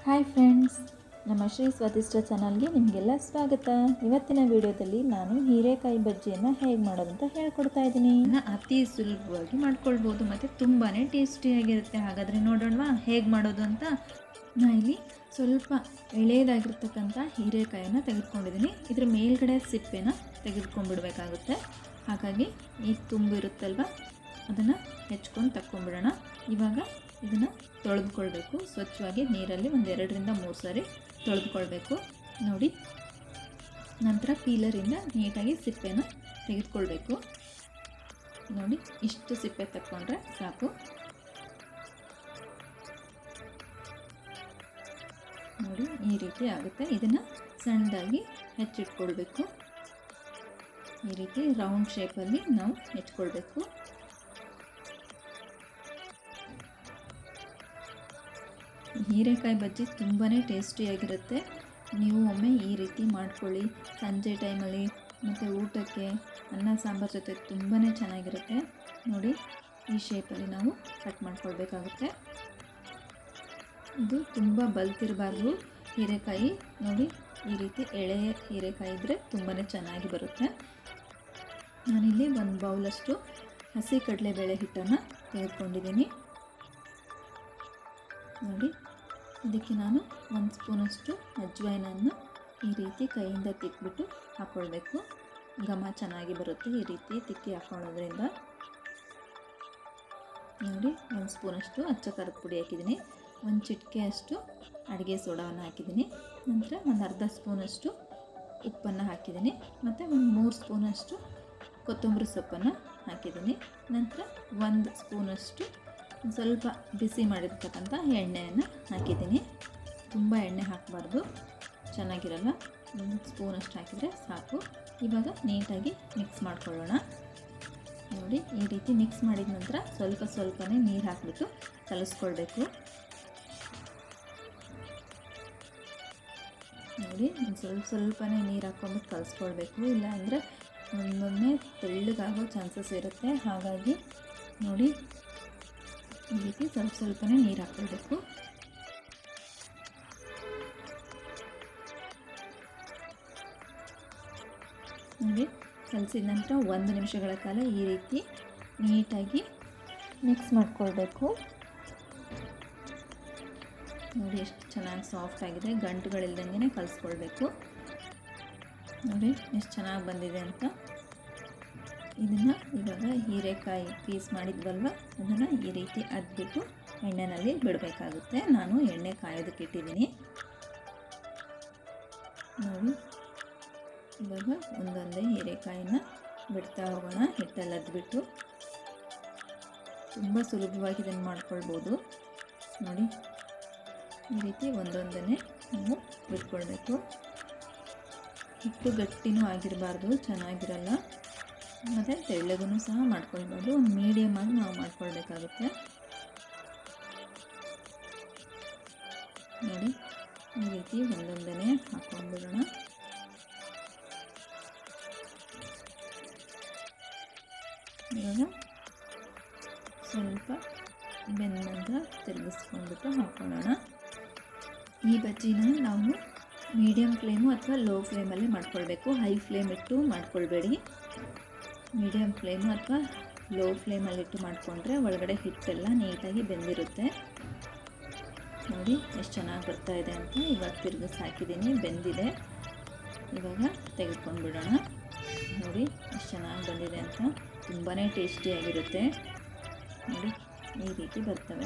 hi friends ನಮ್ಮ ಶ್ರೀ ಸ್ವಾದಿಷ್ಟ ಚಾನಲ್ಗೆ ನಿಮಗೆಲ್ಲ ಸ್ವಾಗತ ಇವತ್ತಿನ ವಿಡಿಯೋದಲ್ಲಿ ನಾನು ಹೀರೆಕಾಯಿ ಬಜ್ಜಿಯನ್ನು ಹೇಗೆ ಮಾಡೋದು ಅಂತ ಹೇಳ್ಕೊಡ್ತಾ ಇದ್ದೀನಿ ಇದನ್ನ ಅತಿ ಸುಲಭವಾಗಿ ಮಾಡ್ಕೊಳ್ಬೋದು ಮತ್ತು ತುಂಬಾ ಟೇಸ್ಟಿಯಾಗಿರುತ್ತೆ ಹಾಗಾದರೆ ನೋಡೋಣವಾ ಹೇಗೆ ಮಾಡೋದು ಅಂತ ನಾ ಇಲ್ಲಿ ಸ್ವಲ್ಪ ಎಳೆಯದಾಗಿರ್ತಕ್ಕಂಥ ಹೀರೆಕಾಯನ್ನು ತೆಗೆದುಕೊಂಡಿದ್ದೀನಿ ಇದ್ರ ಮೇಲ್ಗಡೆ ಸಿಪ್ಪೆನ ತೆಗೆದುಕೊಂಡ್ಬಿಡ್ಬೇಕಾಗುತ್ತೆ ಹಾಗಾಗಿ ಈ ತುಂಬಿರುತ್ತಲ್ವ ಅದನ್ನು ಹೆಚ್ಕೊಂಡು ತಕ್ಕೊಂಬಿಡೋಣ ಇವಾಗ ಇದನ್ನು ತೊಳೆದುಕೊಳ್ಬೇಕು ಸ್ವಚ್ಛವಾಗಿ ನೀರಲ್ಲಿ ಒಂದು ಎರಡರಿಂದ ಮೂರು ಸಾರಿ ತೊಳೆದುಕೊಳ್ಬೇಕು ನೋಡಿ ನಂತರ ಪೀಲರಿಂದ ನೀಟಾಗಿ ಸಿಪ್ಪೆನ ತೆಗೆದುಕೊಳ್ಬೇಕು ನೋಡಿ ಇಷ್ಟು ಸಿಪ್ಪೆ ತಕ್ಕೊಂಡ್ರೆ ಸಾಕು ನೋಡಿ ಈ ರೀತಿ ಆಗುತ್ತೆ ಇದನ್ನು ಸಣ್ಣದಾಗಿ ಹೆಚ್ಚಿಟ್ಕೊಳ್ಬೇಕು ಈ ರೀತಿ ರೌಂಡ್ ಶೇಪಲ್ಲಿ ನಾವು ಹೆಚ್ಕೊಳ್ಬೇಕು ಹೀರೆಕಾಯಿ ಬಜ್ಜಿ ತುಂಬಾ ಟೇಸ್ಟಿಯಾಗಿರುತ್ತೆ ನೀವು ಒಮ್ಮೆ ಈ ರೀತಿ ಮಾಡ್ಕೊಳ್ಳಿ ಸಂಜೆ ಟೈಮಲ್ಲಿ ಮತ್ತು ಊಟಕ್ಕೆ ಅನ್ನ ಸಾಂಬಾರು ಜೊತೆ ತುಂಬಾ ಚೆನ್ನಾಗಿರುತ್ತೆ ನೋಡಿ ಈ ಶೇಪಲ್ಲಿ ನಾವು ಕಟ್ ಮಾಡ್ಕೊಳ್ಬೇಕಾಗುತ್ತೆ ಇದು ತುಂಬ ಬಲ್ತಿರಬಾರ್ದು ಹೀರೆಕಾಯಿ ನೋಡಿ ಈ ರೀತಿ ಎಳೆಯ ಹೀರೆಕಾಯಿ ಇದ್ದರೆ ತುಂಬಾ ಚೆನ್ನಾಗಿ ಬರುತ್ತೆ ನಾನಿಲ್ಲಿ ಒಂದು ಬೌಲಷ್ಟು ಹಸಿ ಕಡಲೆಬೇಳೆ ಹಿಟ್ಟನ್ನು ತೆಗೆದುಕೊಂಡಿದ್ದೀನಿ ನೋಡಿ ಇದಕ್ಕೆ ನಾನು ಒಂದು ಸ್ಪೂನಷ್ಟು ಅಜ್ವೈನನ್ನು ಈ ರೀತಿ ಕೈಯಿಂದ ತಿಕ್ಬಿಟ್ಟು ಹಾಕ್ಕೊಳ್ಬೇಕು ಘಮ ಚೆನ್ನಾಗಿ ಬರುತ್ತೆ ಈ ರೀತಿ ತಿಕ್ಕಿ ಹಾಕ್ಕೊಳ್ಳೋದ್ರಿಂದ ನೋಡಿ ಒಂದು ಸ್ಪೂನಷ್ಟು ಅಚ್ಚ ಖಾರದ ಪುಡಿ ಹಾಕಿದ್ದೀನಿ ಒಂದು ಚಿಟಿಕೆಯಷ್ಟು ಅಡುಗೆ ಸೋಡಾವನ್ನು ಹಾಕಿದ್ದೀನಿ ನಂತರ ಒಂದು ಅರ್ಧ ಸ್ಪೂನಷ್ಟು ಉಪ್ಪನ್ನು ಹಾಕಿದ್ದೀನಿ ಮತ್ತು ಒಂದು ಮೂರು ಸ್ಪೂನಷ್ಟು ಕೊತ್ತಂಬರಿ ಸೊಪ್ಪನ್ನು ಹಾಕಿದ್ದೀನಿ ನಂತರ ಒಂದು ಸ್ಪೂನಷ್ಟು ಒಂದು ಸ್ವಲ್ಪ ಬಿಸಿ ಮಾಡಿರ್ತಕ್ಕಂಥ ಎಣ್ಣೆಯನ್ನು ಹಾಕಿದ್ದೀನಿ ತುಂಬ ಎಣ್ಣೆ ಹಾಕಬಾರ್ದು ಚೆನ್ನಾಗಿರಲ್ಲ ಒಂದು ಸ್ಪೂನಷ್ಟು ಹಾಕಿದರೆ ಸಾಕು ಇವಾಗ ನೀಟಾಗಿ ಮಿಕ್ಸ್ ಮಾಡ್ಕೊಳ್ಳೋಣ ನೋಡಿ ಈ ರೀತಿ ಮಿಕ್ಸ್ ಮಾಡಿದ ನಂತರ ಸ್ವಲ್ಪ ಸ್ವಲ್ಪನೇ ನೀರು ಹಾಕಿಬಿಟ್ಟು ಕಲಿಸ್ಕೊಳ್ಬೇಕು ನೋಡಿ ಒಂದು ಸ್ವಲ್ಪ ಸ್ವಲ್ಪನೇ ನೀರು ಹಾಕ್ಕೊಂಬಿಟ್ಟು ಕಲಿಸ್ಕೊಳ್ಬೇಕು ಇಲ್ಲ ಅಂದರೆ ಒಂದೊಮ್ಮೆ ತೆಳ್ಳಗಾಗೋ ಚಾನ್ಸಸ್ ಇರುತ್ತೆ ಹಾಗಾಗಿ ನೋಡಿ ಈ ರೀತಿ ಸ್ವಲ್ಪ ಸ್ವಲ್ಪನೇ ನೀರು ಹಾಕ್ಕೊಳ್ಬೇಕು ನೋಡಿ ಕಲಸಿದ ನಂತರ ಒಂದು ನಿಮಿಷಗಳ ಕಾಲ ಈ ರೀತಿ ನೀಟಾಗಿ ಮಿಕ್ಸ್ ಮಾಡ್ಕೊಳ್ಬೇಕು ನೋಡಿ ಎಷ್ಟು ಚೆನ್ನಾಗಿ ಸಾಫ್ಟ್ ಆಗಿದೆ ಗಂಟುಗಳಿಲ್ದಂಗೆ ಕಲಿಸ್ಕೊಳ್ಬೇಕು ನೋಡಿ ಎಷ್ಟು ಚೆನ್ನಾಗಿ ಬಂದಿದೆ ಅಂತ ಇದನ್ನು ಇವಾಗ ಹೀರೆಕಾಯಿ ಪೀಸ್ ಮಾಡಿದ್ವಲ್ವ ಅದನ್ನು ಈ ರೀತಿ ಅದ್ಬಿಟ್ಟು ಎಣ್ಣೆಯಲ್ಲಿ ಬಿಡಬೇಕಾಗುತ್ತೆ ನಾನು ಎಣ್ಣೆ ಕಾಯೋದಕ್ಕೆ ಇಟ್ಟಿದ್ದೀನಿ ನೋಡಿ ಇವಾಗ ಒಂದೊಂದೇ ಹೀರೆಕಾಯಿನ ಬಿಡ್ತಾ ಹೋಗೋಣ ಹಿಟ್ಟಲ್ಲಿ ಅದ್ಬಿಟ್ಟು ತುಂಬ ಸುಲಭವಾಗಿ ಇದನ್ನು ಮಾಡ್ಕೊಳ್ಬೋದು ನೋಡಿ ಈ ರೀತಿ ಒಂದೊಂದನ್ನೇ ನಾವು ಬಿಟ್ಕೊಳ್ಬೇಕು ಹಿಟ್ಟು ಗಟ್ಟಿನೂ ಆಗಿರಬಾರ್ದು ಚೆನ್ನಾಗಿರಲ್ಲ ಮತ್ತು ತೆಳ್ಳಗೂ ಸಹ ಮಾಡ್ಕೊಳ್ಬೋದು ಒಂದು ಮೀಡಿಯಮ್ ಆಗಿ ನಾವು ಮಾಡ್ಕೊಳ್ಬೇಕಾಗುತ್ತೆ ನೋಡಿ ಈ ರೀತಿ ಒಂದೊಂದನೇ ಹಾಕ್ಕೊಂಡ್ಬಿಡೋಣ ಇವಾಗ ಸ್ವಲ್ಪ ಬೆಂದ ನಂತರ ತಿರುಗಿಸ್ಕೊಂಡ್ಬಿಟ್ಟು ಹಾಕ್ಕೊಳ್ಳೋಣ ಈ ಬಜ್ಜಿನ ನಾವು ಮೀಡಿಯಮ್ ಫ್ಲೇಮು ಅಥವಾ ಲೋ ಫ್ಲೇಮಲ್ಲೇ ಮಾಡ್ಕೊಳ್ಬೇಕು ಹೈ ಫ್ಲೇಮ್ ಇಟ್ಟು ಮಾಡ್ಕೊಳ್ಬೇಡಿ ಮೀಡಿಯಮ್ ಫ್ಲೇಮು ಅಥವಾ ಲೋ ಫ್ಲೇಮಲ್ಲಿಟ್ಟು ಮಾಡಿಕೊಂಡ್ರೆ ಒಳಗಡೆ ಹಿಟ್ಟೆಲ್ಲ ನೀಟಾಗಿ ಬೆಂದಿರುತ್ತೆ ನೋಡಿ ಎಷ್ಟು ಚೆನ್ನಾಗಿ ಬರ್ತಾ ಇದೆ ಅಂತ ಇವಾಗ ತಿರುಗಿಸಿ ಹಾಕಿದ್ದೀನಿ ಬೆಂದಿದೆ ಇವಾಗ ತೆಗೆದುಕೊಂಡು ಬಿಡೋಣ ನೋಡಿ ಎಷ್ಟು ಚೆನ್ನಾಗಿ ಬಂದಿದೆ ಅಂತ ತುಂಬಾ ಟೇಸ್ಟಿಯಾಗಿರುತ್ತೆ ನೋಡಿ ಈ ರೀತಿ ಬರ್ತವೆ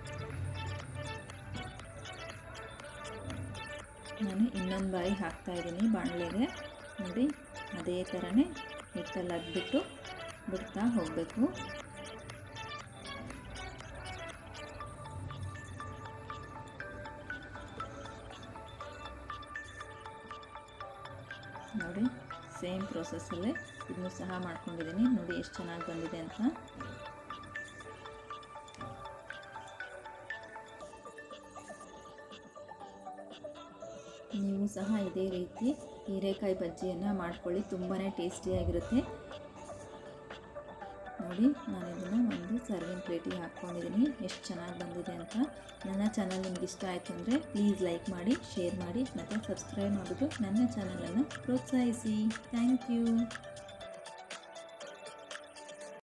ನಾನು ಇನ್ನೊಂದು ಬಾರಿ ಹಾಕ್ತಾ ಇದ್ದೀನಿ ಬಾಣಲೆಗೆ ನೋಡಿ ಅದೇ ಥರನೇ ಹಿಟ್ಟಲ್ಲಿ ಅದ್ಬಿಟ್ಟು ಬಿಡ್ತಾ ಹೋಗಬೇಕು ನೋಡಿ ಸೇಮ್ ಪ್ರೊಸೆಸ್ಸಲ್ಲೇ ಇದನ್ನು ಸಹ ಮಾಡ್ಕೊಂಡಿದ್ದೀನಿ ನೋಡಿ ಎಷ್ಟು ಚೆನ್ನಾಗಿ ಬಂದಿದೆ ಅಂತ ನೀವು ಸಹ ಇದೇ ರೀತಿ ಹೀರೆಕಾಯಿ ಬಜ್ಜಿಯನ್ನು ಮಾಡ್ಕೊಳ್ಳಿ ತುಂಬಾ ಟೇಸ್ಟಿಯಾಗಿರುತ್ತೆ ನೋಡಿ ನೋಡಿ ನಾನು ಇದನ್ನು ಒಂದು ಸರ್ವಿಂಗ್ ಪ್ಲೇಟಿಗೆ ಹಾಕ್ಕೊಂಡಿದ್ದೀನಿ ಎಷ್ಟು ಚೆನ್ನಾಗಿ ಬಂದಿದೆ ಅಂತ ನನ್ನ ಚಾನಲ್ ನಿಮ್ಗೆ ಇಷ್ಟ ಆಯಿತು ಅಂದರೆ ಪ್ಲೀಸ್ ಲೈಕ್ ಮಾಡಿ ಶೇರ್ ಮಾಡಿ ಮತ್ತು ಸಬ್ಸ್ಕ್ರೈಬ್ ಮಾಡೋದು ನನ್ನ ಚಾನಲನ್ನು ಪ್ರೋತ್ಸಾಹಿಸಿ ಥ್ಯಾಂಕ್ ಯು